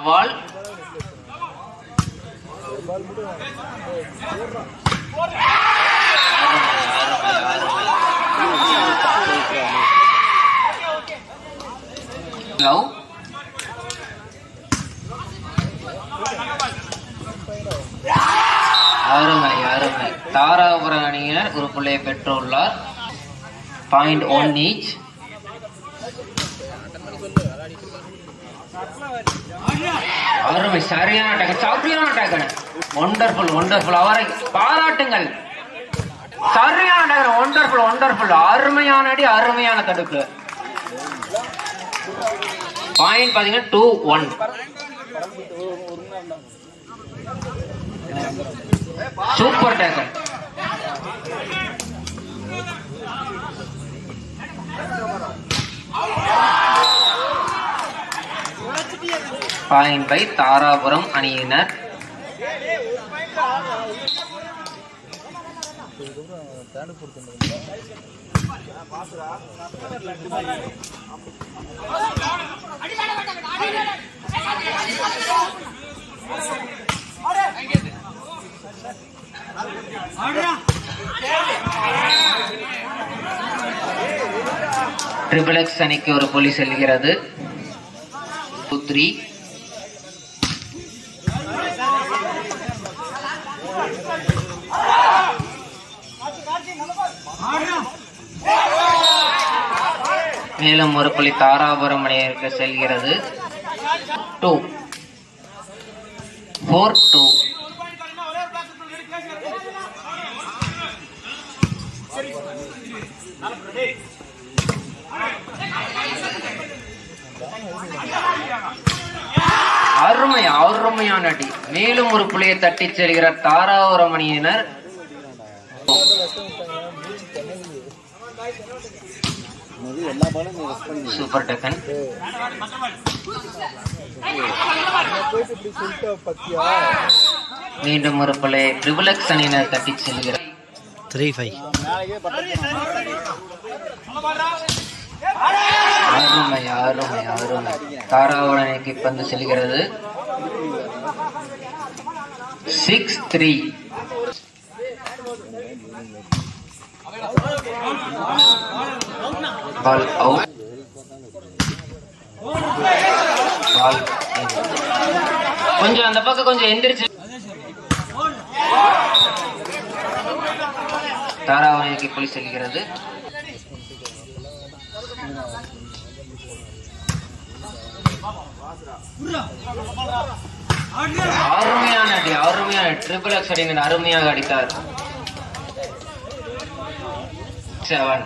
வால் love அருமை அருமை தாராபுரம் அணியினர் ஒரு புள்ளையை பெற்றுள்ளார் பாயிண்ட் ஒன் ஈச் அருமை சரியான டேக்கன் சரியான டேக்கன் ஒண்டர்ஃபுல் ஒண்டர்ஃபுல் அவரை பாராட்டுங்கள் சரியான டேக்கன் ஒண்டர்ஃபுல் ஒண்டர்ஃபுல் அருமையான அடி அருமையான தடுப்பு பாயிண்ட் பாத்தீங்கன்னா two one super taken point by Dharapuram அணியினர் ட்ரிபிள் எக்ஸ் அணிக்கு ஒரு புள்ளி செல்கிறது டூ த்ரீ மேலும் ஒரு புள்ளி தாராபுரம் அணியிற்கு செல்கிறது டூ ஃபோர் டூ அருமை அருமையான அடி மேலும் ஒரு புள்ளியை தட்டி செல்கிறார் தாராபுரம் அணியினர் எல்லா பாலும் நீ ரெஸ்ட் பண்ணி சூப்பர் டக்கன் போயிட்டு இப்படி சொல்லிட்டு பத்தியா மீண்டும் ஒரு புள்ளியை ட்ரிபிள் எக்ஸ் அணியினர் தட்டி செல்கிறார் த்ரீ ஃபைவ் நாளைக்கே பட்டத்து அருமை அருமை அருமை தாராபுரம் அணிக்கு பந்து செல்கிறது six three ball out ball கொஞ்சம் அந்த பக்கம் கொஞ்சம் எந்திரிச்சு தாராவணிக்கு புலி செல்கிறது அருமையான அடி அருமையான ட்ரிபிள் எக்ஸ் அடிங்க அருமையாக அடித்தார் செவன்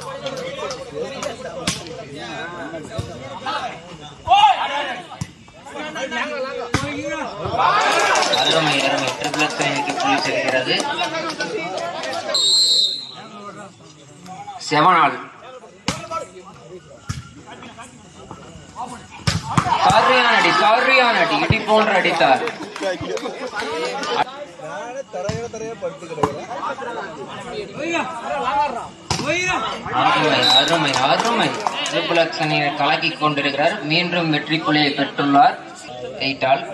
அருமை அருமை ட்ரிபிள் எக்ஸ் அணிக்கு புள்ளி செல்கிறது செவன் ஆல் சரியான அடி சரியான அடி இடி போன்று அடித்தார் நானே தரையில தரையா படுத்து கிடக்குறேன் அருமை அருமை அருமை ட்ரிபிள் எக்ஸ் அணியை கலக்கி கொண்டிருக்கிறார் மீண்டும் வெற்றி புள்ளியை பெற்றுள்ளார் எயிட்டால்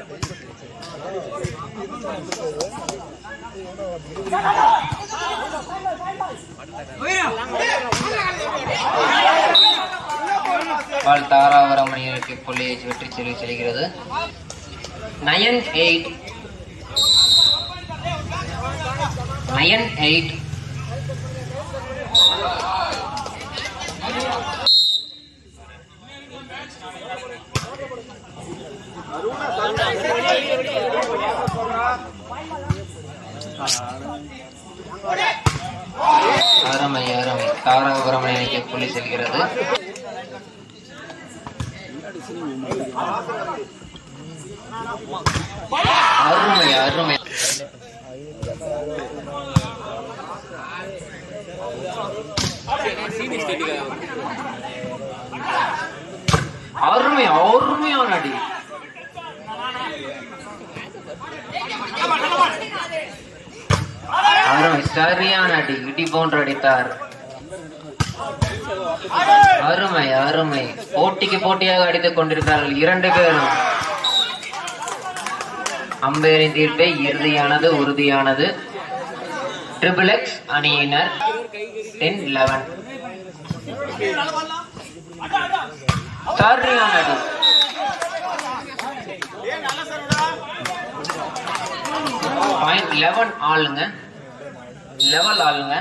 பால் தாராவரம் அணியிற்கு புள்ளியை வெற்றி செல்வி செல்கிறது நயன் எயிட் நயன் எயிட் அருமை அருமை தாராபுரம் அணிக்கு புள்ளி செல்கிறது அருமை அருமை அருமை அருமையான அடி அருமை சரியான அடி இடி போன்று அடித்தார் அருமை அருமை போட்டிக்கு போட்டியாக அடித்துக் கொண்டிருக்கிறார்கள் இரண்டு பேரும் அம்பேரின் தீர்ப்பே இறுதியானது உறுதியானது ட்ரிபிள் எக்ஸ் அணியினர் டென் லெவன் சரியானது பாயிண்ட் லெவன் ஆளுங்க லெவல் ஆளுங்க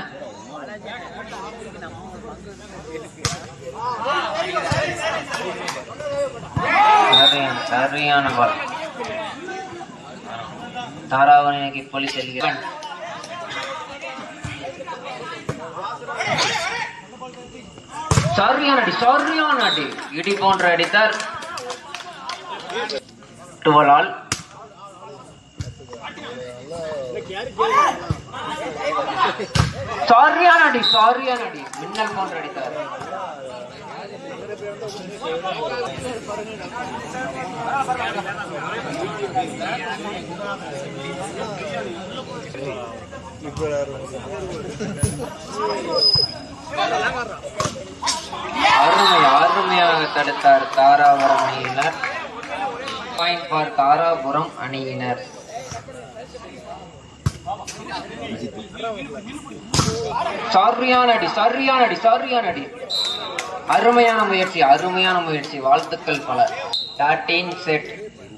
சரியான சரியான பால் தாராவணிக்கு போலீஸ் செல்கிறேன் சரியான அடி சரியான அடி இடி போன்ற அடித்தார் டுவல் ஆல் சரியான அடி சரியான அடி மின்னல் போன்ற அடித்தார் இப்போ அருமை அருமையாக தடுத்தார் தாராபுரம் அணியினர் பாயிண்ட் ஃபார் தாராபுரம் அணியினர் சரியான அடி சரியான அடி சரியான அடி அருமையான முயற்சி அருமையான முயற்சி வாழ்த்துக்கள் பல தேர்ட்டீன் செட்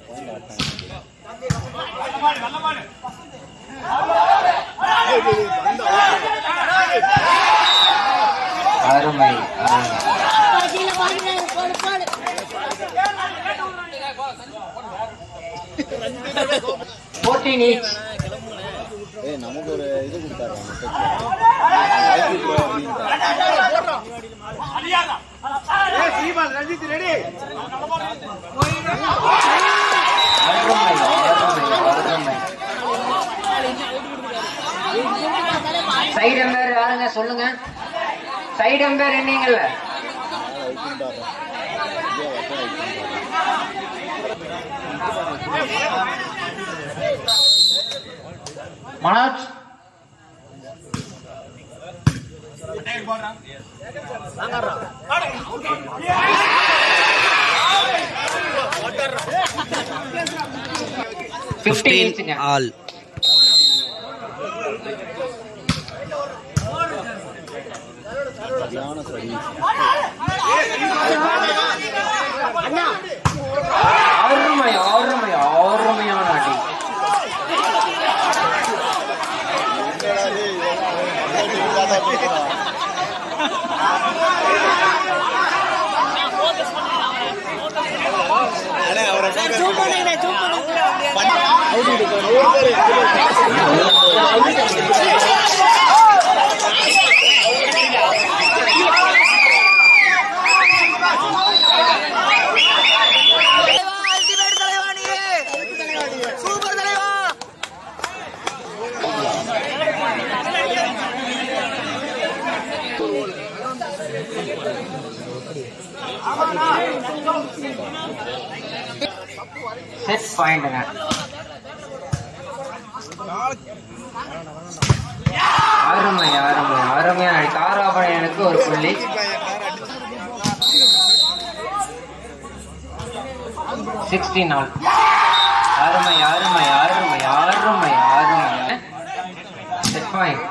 அருமை அருமை ஃபோர்டீன் ஈச் ஏய் நமக்கு ஒரு இது கொடுத்தாரு அருமை அருமை அருமை சைடு எம்பேர் யாருங்க சொல்லுங்க சைடு எம்பேர் என்னீங்கல்ல மனோஜ் ஃபிஃப்டீன் இன்ச்சுங்க ஆல் சரியான சர்வீஸ் அருமை அருமை அருமையான அடி என்னடா இது, இதெல்லாம் இல்லாத பேசுறான். அண்ணே, அவரை செட் பாயிண்ட்ங்க அருமை அருமை அருமையான அடி தாராபணியனுக்கு ஒரு புள்ளி சிக்ஸ்டீன் நாள் அருமை அருமை அருமை அருமை அருமை set point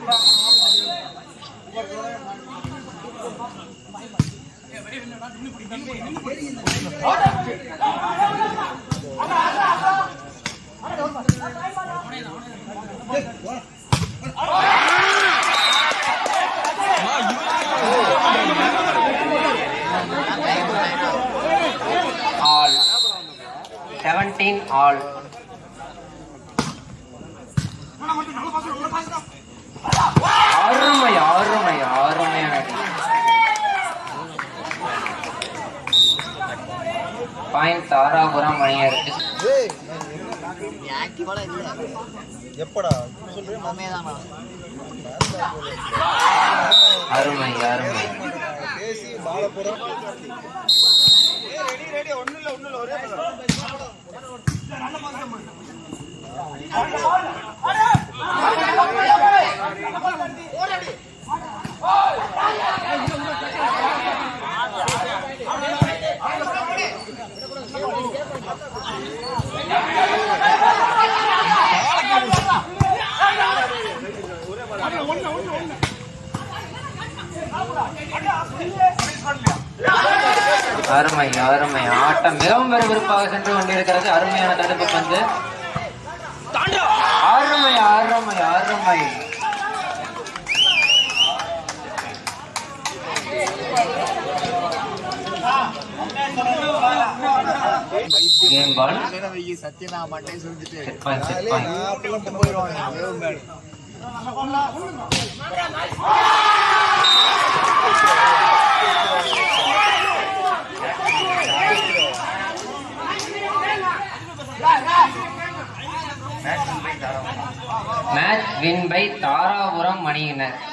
all seventeen all அருமை அருமை அருமையான அடி பாயிண்ட் தாராபுரம் மணியருக்கு ஏய், எப்படா இப்படி சொல்றேன் அருமை அருமை பேசி பாலபுரம் அருமை அருமை அருமை ஆட்டம் மிகவும் விறுவிறுப்பாக சென்று கொண்டிருக்கிறது அருமையான தடுப்பு பந்து அருமை அருமை அருமை கேம் பால் சத்யநாம மண்டை சொல்லிட்டு செட் பாயிண்ட் செட் பாயிண்ட் நான் அப்படிலாம் போயிடுவாங்க வேவு மேடு மேட்ச் வின் பை தாராபுரம் மணியினர்